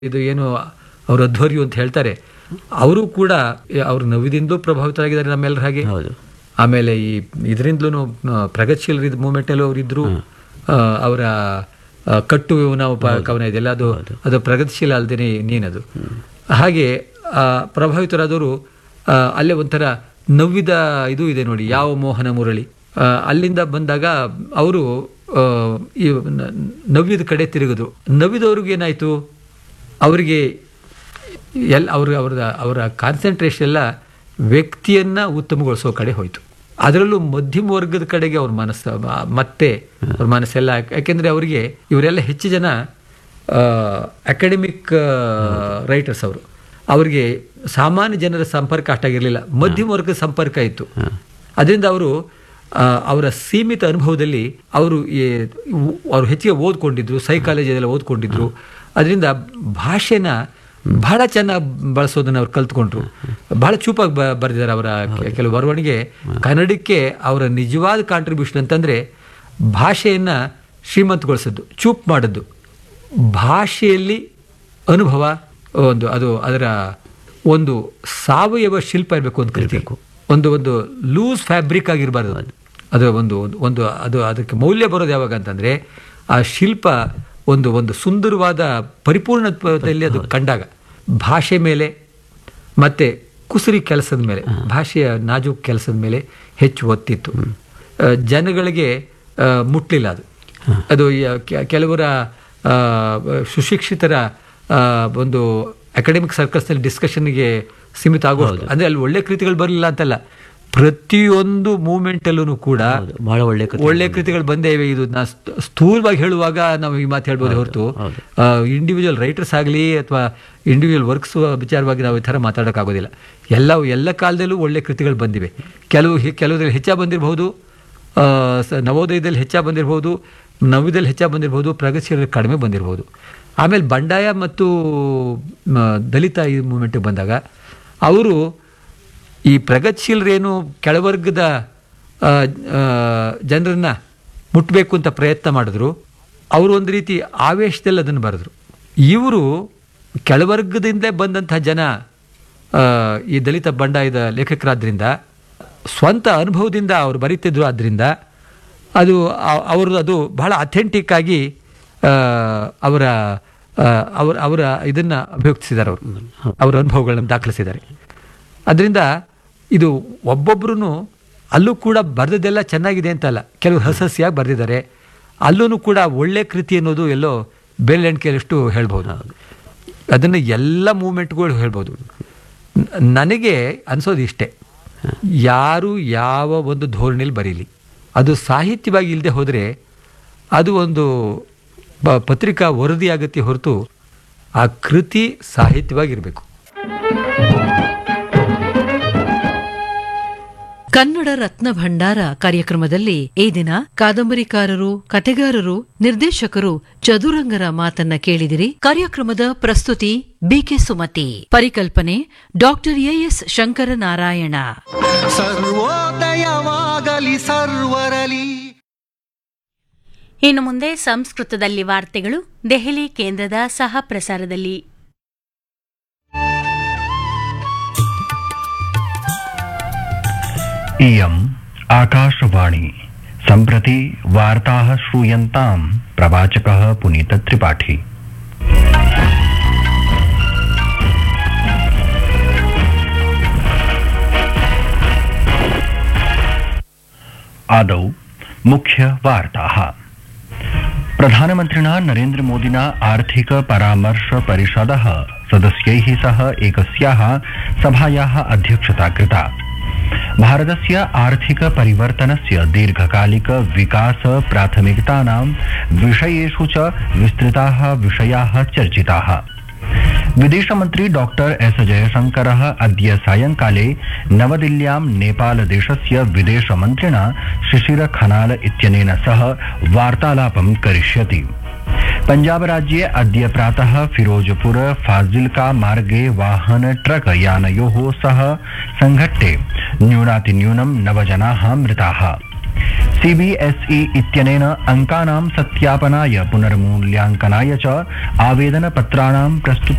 ಇದು ಏನು ಅವರು ಅಧ್ವರ್ಯು ಅಂತ ಹೇಳ್ತಾರೆ ಅವರು ಕೂಡ ಅವರು ನವ್ಯದಿಂದಲೂ ಪ್ರಭಾವಿತರಾಗಿದ್ದಾರೆ ನಮ್ಮೆಲ್ಲರ ಹಾಗೆ ಹೌದು ಆಮೇಲೆ ಈ ಇದರಿಂದಲೂ ಪ್ರಗತಿಶೀಲ ಮೂಮೆಂಟ್ನಲ್ಲೂ ಅವರಿದ್ರು ಅವರ ಆ, ಕಟ್ಟು ನಾವು ಪ- ಕವನ ಇದೆಯಲ್ಲ ಅದು ಅದು ಪ್ರಗತಿಶೀಲ ಅಲ್ಲದೆ ನೀನದು ಹಾಗೆ ಆ, ಪ್ರಭಾವಿತರಾದವರು ಆ, ಅಲ್ಲೇ ಒಂಥರ ನವ್ವಿದ ಇದು ಇದೆ ನೋಡಿ ಯಾವ ಮೋಹನ ಮುರಳಿ ಆ, ಅಲ್ಲಿಂದ ಬಂದಾಗ ಅವರು ಆ, ಈ ನ- ನವ್ಯದ ಕಡೆ ತಿರುಗಿದ್ರು ನವ್ಯದವ್ರಿಗೆ ಏನಾಯ್ತು ಅವರಿಗೆ ಎಲ್ ಅವ್ರ ಅವರ ಅವರ ಕಾನ್ಸಂಟ್ರೇಷನ್ ಎಲ್ಲ ವ್ಯಕ್ತಿಯನ್ನ ಉತ್ತಮಗೊಳಿಸೋ ಕಡೆ ಹೋಯ್ತು ಅದರಲ್ಲೂ ಮಧ್ಯಮ ವರ್ಗದ ಕಡೆಗೆ ಅವ್ರ ಮನಸ್ಸು ಮ- ಮತ್ತೆ ಅವ್ರ ಮನಸ್ಸೆಲ್ಲ ಯಾಕೆಂದ್ರೆ ಅವರಿಗೆ ಇವರೆಲ್ಲ ಹೆಚ್ಚು ಜನ ಅಕಾಡೆಮಿಕ್ ರೈಟರ್ಸ್ ಅವರು ಅವರಿಗೆ ಸಾಮಾನ್ಯ ಜನರ ಸಂಪರ್ಕ ಅಷ್ಟಾಗಿರಲಿಲ್ಲ ಮಧ್ಯಮ ವರ್ಗದ ಸಂಪರ್ಕ ಇತ್ತು ಅದರಿಂದ ಅವರು ಆ, ಅವರ ಸೀಮಿತ ಅನುಭವದಲ್ಲಿ ಅವರು ಈ- ಅವರು ಹೆಚ್ಚಿಗೆ ಓದ್ಕೊಂಡಿದ್ರು ಸೈಕಾಲಜಿಯೆಲ್ಲ ಓದ್ಕೊಂಡಿದ್ರು ಅದರಿಂದ ಭಾಷೆನ ಬಹಳ ಚೆನ್ನಾಗಿ ಬಳಸೋದನ್ನ ಅವ್ರು ಕಲ್ತ್ಕೊಂಡ್ರು ಬಹಳ ಚೂಪಾಗಿ ಬ ಬರೆದಿದ್ದಾರೆ ಅವರ ಕೆ- ಕೆಲವು ಬರವಣಿಗೆ ಕನ್ನಡಕ್ಕೆ ಅವರ ನಿಜವಾದ ಕಾಂಟ್ರಿಬ್ಯೂಷನ್ ಅಂತಂದ್ರೆ ಭಾಷೆಯನ್ನ ಶ್ರೀಮಂತಗೊಳಿಸೋದು ಚೂಪ್ ಮಾಡೋದು ಭಾಷೆಯಲ್ಲಿ ಅನುಭವ ಒಂದು ಅದು ಅದರ ಒಂದು ಸಾವಯವ ಶಿಲ್ಪ ಇರಬೇಕು ಅಂತ ಕರಿಬೇಕು ಒಂದು ಒಂದು ಲೂಸ್ ಫ್ಯಾಬ್ರಿಕ್ ಆಗಿರಬಾರ್ದು ಅದು ಒಂದು ಒಂದು- ಒಂದು ಅದು ಅದಕ್ಕೆ ಮೌಲ್ಯ ಬರೋದು ಯಾವಾಗ ಅಂತಂದ್ರೆ ಆ ಶಿಲ್ಪ ಒಂದು ಒಂದು ಸುಂದರವಾದ ಪರಿಪೂರ್ಣತೆಯಲ್ಲಿ ಅದು ಕಂಡಾಗ ಭಾಷೆ ಮೇಲೆ ಮತ್ತೆ ಕುಸುರಿ ಕೆಲಸದ ಮೇಲೆ ಭಾಷೆಯ ನಾಜೂಕ್ ಕೆಲಸದ ಮೇಲೆ ಹೆಚ್ಚು ಒತ್ತಿತ್ತು ಆ, ಜನಗಳಿಗೆ ಆ, ಮುಟ್ಲಿಲ್ಲ ಅದು ಅದು ಯ- ಕೆ- ಕೆಲವರ ಆ, ಸುಶಿಕ್ಷಿತರ ಆ, ಒಂದು ಅಕಾಡೆಮಿಕ್ ಸರ್ಕಲ್ಸ್ನಲ್ಲಿ ಡಿಸ್ಕಷನ್ಗೆ ಸೀಮಿತ ಆಗೋದು ಅಂದ್ರೆ ಅಲ್ಲಿ ಒಳ್ಳೆ ಕೃತಿಗಳು ಬರಲಿಲ್ಲ ಅಂತಲ್ಲ ಪ್ರತಿಯೊಂದು ಮೂಮೆಂಟಲ್ಲೂ ಕೂಡ ಹೌದು ಬಹಳ ಒಳ್ಳೆ ಕಥೆ ಒಳ್ಳೆ ಕೃತಿಗಳು ಬಂದೇ ಇವೆ ಇದು ನಾ ಸ್ಥ- ಸ್ಥೂಲವಾಗಿ ಹೇಳುವಾಗ ನಾವು ಈ ಮಾತು ಹೇಳ್ಬೋದು ಹೊರತು ಇಂಡಿವಿಜುವಲ್ ರೈಟರ್ಸ್ ಆಗಲಿ ಅಥವಾ ಇಂಡಿವಿಜುವಲ್ ವರ್ಕ್ಸ್ ವಿಚಾರವಾಗಿ ನಾವು ಈ ಥರ ಮಾತಾಡೋಕ್ಕಾಗೋದಿಲ್ಲ ಎಲ್ಲ ಎಲ್ಲ ಕಾಲದಲ್ಲೂ ಒಳ್ಳೆ ಕೃತಿಗಳು ಬಂದಿವೆ ಕೆಲವು ಹೆ- ಕೆಲವುದ್ರಲ್ಲಿ ಹೆಚ್ಚಾಗಿ ಬಂದಿರಬಹುದು ಆ, ಸ- ನವೋದಯದಲ್ಲಿ ಹೆಚ್ಚಾಗಿ ಬಂದಿರಬಹುದು ನವ್ಯದಲ್ಲಿ ಹೆಚ್ಚಾಗಿ ಬಂದಿರಬಹುದು ಪ್ರಗತಿಶೀಲರಲ್ಲಿ ಕಡಿಮೆ ಬಂದಿರಬಹುದು ಆಮೇಲೆ ಬಂಡಾಯ ಮತ್ತು ಮ, ದಲಿತ ಈ ಮೂಮೆಂಟಿಗೆ ಬಂದಾಗ ಅವರು ಈ ಪ್ರಗತಿಶೀಲರೇನು ಕೆಳವರ್ಗದ ಆ, ಆ, ಜನರನ್ನ ಮುಟ್ಟಬೇಕು ಅಂತ ಪ್ರಯತ್ನ ಮಾಡಿದ್ರು ಅವರು ಒಂದು ರೀತಿ ಆವೇಶದಲ್ಲಿ ಅದನ್ನು ಬರೆದ್ರು ಇವರು ಕೆಳವರ್ಗದಿಂದ ಬಂದಂತಹ ಜನ ಆ, ಈ ದಲಿತ ಬಂಡಾಯದ ಲೇಖಕರಾದ್ರಿಂದ ಸ್ವಂತ ಅನುಭವದಿಂದ ಅವರು ಬರೀತಿದ್ರು ಆದ್ದರಿಂದ ಅದು ಅ- ಅವ್ರದ್ದು ಅದು ಬಹಳ ಅಥೆಂಟಿಕ್ ಆಗಿ ಆ, ಅವರ ಆ, ಅವರ ಅವರ ಇದನ್ನ ಅಭಿವ್ಯಕ್ತಿಸಿದ್ದಾರೆ ಅವರು ಅವರ ಅನುಭವಗಳನ್ನು ದಾಖಲಿಸಿದ್ದಾರೆ ಅದರಿಂದ ಇದು ಒಬ್ಬೊಬ್ರು ಅಲ್ಲೂ ಕೂಡ ಬರೆದದ್ದೆಲ್ಲ ಚೆನ್ನಾಗಿದೆ ಅಂತಲ್ಲ ಕೆಲವು ಹಸಸಿಯಾಗಿ ಬರೆದಿದ್ದಾರೆ ಅಲ್ಲೂ ಕೂಡ ಒಳ್ಳೆ ಕೃತಿ ಅನ್ನೋದು ಎಲ್ಲೋ ಬೆರಳೆಣಿಕೆಯಷ್ಟು ಹೇಳ್ಬೋದು ಅದನ್ನು ಎಲ್ಲ ಮೂಮೆಂಟ್ಗಳು ಹೇಳ್ಬೋದು ನ- ನನಗೆ ಅನಿಸೋದು ಇಷ್ಟೇ ಯಾರು ಯಾವ ಒಂದು ಧೋರಣೆಯಲ್ಲಿ ಬರೀಲಿ ಅದು ಸಾಹಿತ್ಯವಾಗಿ ಇಲ್ಲದೆ ಹೋದರೆ ಅದು ಒಂದು ಪ- ಪತ್ರಿಕಾ ವರದಿ ಆಗತ್ತೆ ಹೊರತು ಆ ಕೃತಿ ಸಾಹಿತ್ಯವಾಗಿರಬೇಕು ಕನ್ನಡ ರತ್ನ ಭಂಡಾರ ಕಾರ್ಯಕ್ರಮದಲ್ಲಿ ಈ ದಿನ ಕಾದಂಬರಿಕಾರರು ಕತೆಗಾರರು ನಿರ್ದೇಶಕರು ಚದುರಂಗರ ಮಾತನ್ನ ಕೇಳಿದಿರಿ ಕಾರ್ಯಕ್ರಮದ ಪ್ರಸ್ತುತಿ ಬಿಕೆ ಸುಮತಿ ಪರಿಕಲ್ಪನೆ ಡಾಕ್ಟರ್ ಎಎಸ್ ಶಂಕರನಾರಾಯಣ ಸರ್ವೋದಯವಾಗಲಿ ಸರ್ವರಲಿ ಇನ್ನು ಮುಂದೆ ಸಂಸ್ಕೃತದಲ್ಲಿ ವಾರ್ತೆಗಳು ದೆಹಲಿ ಕೇಂದ್ರದ ಸಹ ಪ್ರಸಾರದಲ್ಲಿ इयम् आकाशवाणी सम्प्रति वार्ताः श्रूयन्ताम् प्रवाचकः पुनीतत्रिपाठी आदौ मुख्यवार्ताः प्रधानमन्त्रिणा नरेन्द्रमोदिना आर्थिक परामर्श परिषदः सदस्यैः सह एकस्याः सभायाः अध्यक्षता कृता भारतस्य आर्थिक परिवर्तनस्य दीर्घकालिक विकास प्राथमिकतानां विषयेषु च विस्तृताः विषयाः चर्चिताः विदेशमन्त्री डॉक्टर एस जयशङ्करः अद्य सायङ्काले नवदिल्ल्यां नेपालदेशस्य विदेशमन्त्रिणा शिशिर खनाल इत्यनेन सह वार्तालापं करिष्यति पञ्जाबराज्ये अद्य प्रातः फिरोजपुर फाजिल्का मार्गे वाहन ट्रक यानयोः सह संघट्टे न्यूनातिन्यूनं नव जनाः मृताः सीबीएसई इत्यनेन अङ्कानां सत्यापनाय पुनर्मूल्याङ्कनाय च आवेदनपत्राणां प्रस्तुति